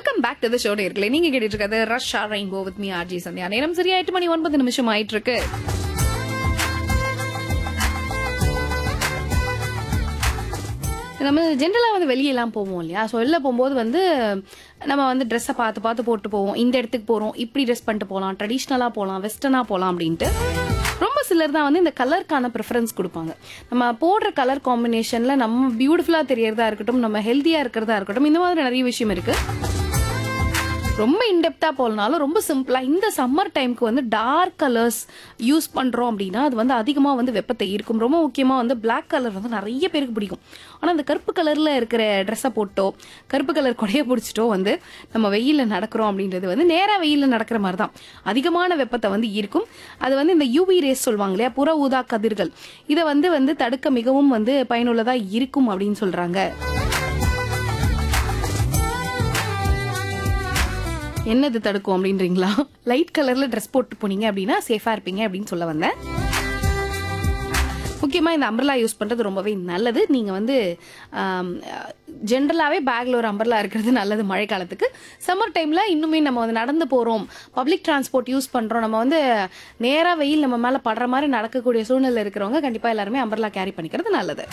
welcome back to the show நேர்களே நீங்க கேட்டுட்டு இருக்கிறது ரஷ்ஷா rainbow with me RJ Sandhya நேரம் சரியா எட்டு மணி ஒன்பது நிமிஷம் ஆயிட்டு இருக்கு நம்ம ஜென்ரலாக வந்து வெளியெல்லாம் போவோம் இல்லையா ஸோ வெளில போகும்போது வந்து நம்ம வந்து ட்ரெஸ்ஸை பார்த்து பார்த்து போட்டு போவோம் இந்த இடத்துக்கு போகிறோம் இப்படி ட்ரெஸ் பண்ணிட்டு போகலாம் ட்ரெடிஷ்னலாக போகலாம் வெஸ்டர்னாக போகலாம் அப்படின்ட்டு ரொம்ப சிலர் தான் வந்து இந்த கலருக்கான ப்ரிஃபரன்ஸ் கொடுப்பாங்க நம்ம போடுற கலர் காம்பினேஷனில் நம்ம பியூட்டிஃபுல்லாக தெரியறதா இருக்கட்டும் நம்ம ஹெல்த்தியாக இருக்கிறதா இருக்கட்டும் இந்த மாதிரி நிறைய விஷயம் இருக்குது ரொம்ப இன்டெப்தா போலனாலும் ரொம்ப சிம்பிளா இந்த சம்மர் டைம்க்கு வந்து டார்க் கலர்ஸ் யூஸ் பண்றோம் அப்படின்னா அது வந்து அதிகமா வந்து வெப்பத்தை ஈர்க்கும் ரொம்ப முக்கியமா வந்து Black கலர் வந்து நிறைய பேருக்கு பிடிக்கும் ஆனா அந்த கருப்பு கலர்ல இருக்கிற ட்ரெஸ்ஸை போட்டோ கருப்பு கலர் கொடைய பிடிச்சிட்டோ வந்து நம்ம வெயில்ல நடக்கிறோம் அப்படின்றது வந்து நேரா வெயில்ல நடக்கிற மாதிரி தான் அதிகமான வெப்பத்தை வந்து ஈர்க்கும் அது வந்து இந்த யூவி ரேஸ் சொல்லுவாங்க இல்லையா புற ஊதா கதிர்கள் இதை வந்து வந்து தடுக்க மிகவும் வந்து பயனுள்ளதா இருக்கும் அப்படின்னு சொல்றாங்க என்னது தடுக்கும் அப்படின்றீங்களா லைட் கலர்ல ட்ரெஸ் போட்டு போனீங்க அப்படின்னா சேஃபா இருப்பீங்க அப்படின்னு சொல்ல வந்தேன் முக்கியமா இந்த அம்பர்லா யூஸ் பண்றது ரொம்பவே நல்லது நீங்க வந்து ஜென்ரலாவே பேக்ல ஒரு அம்பர்லா இருக்கிறது நல்லது மழை காலத்துக்கு சம்மர் டைம்ல இன்னுமே நம்ம வந்து நடந்து போறோம் பப்ளிக் டிரான்ஸ்போர்ட் யூஸ் பண்றோம் நம்ம வந்து நேரா வெயில் நம்ம மேல படுற மாதிரி நடக்கக்கூடிய சூழ்நிலை இருக்கிறவங்க கண்டிப்பா எல்லாருமே அம்பர்லா கேரி பண்ணிக்கிறது நல்லது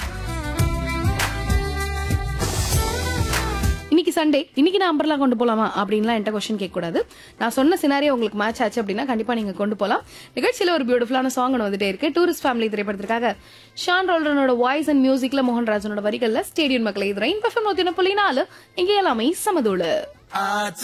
இன்னைக்கு சண்டே இன்னைக்கு நான் அம்பர்லா கொண்டு போலாமா அப்படின்லாம் என்கிட்ட கொஸ்டின் கேட்கக்கூடாது நான் சொன்ன சினாரியோ உங்களுக்கு மேட்ச் ஆச்சு அப்படின்னா கண்டிப்பா நீங்க கொண்டு போலாம் நிகழ்ச்சியில ஒரு பியூட்டிஃபுல்லான சாங் ஒன்று வந்துட்டே இருக்கு டூரிஸ்ட் ஃபேமிலி திரைப்படத்திற்காக ஷான் ரோல்டனோட வாய்ஸ் அண்ட் மியூசிக்ல மோகன்ராஜனோட வரிகள்ல ஸ்டேடியம் மக்களை இது ரெயின் பஃபம் நூத்தி புள்ளி நாலு இங்கே எல்லாமே சமதூளு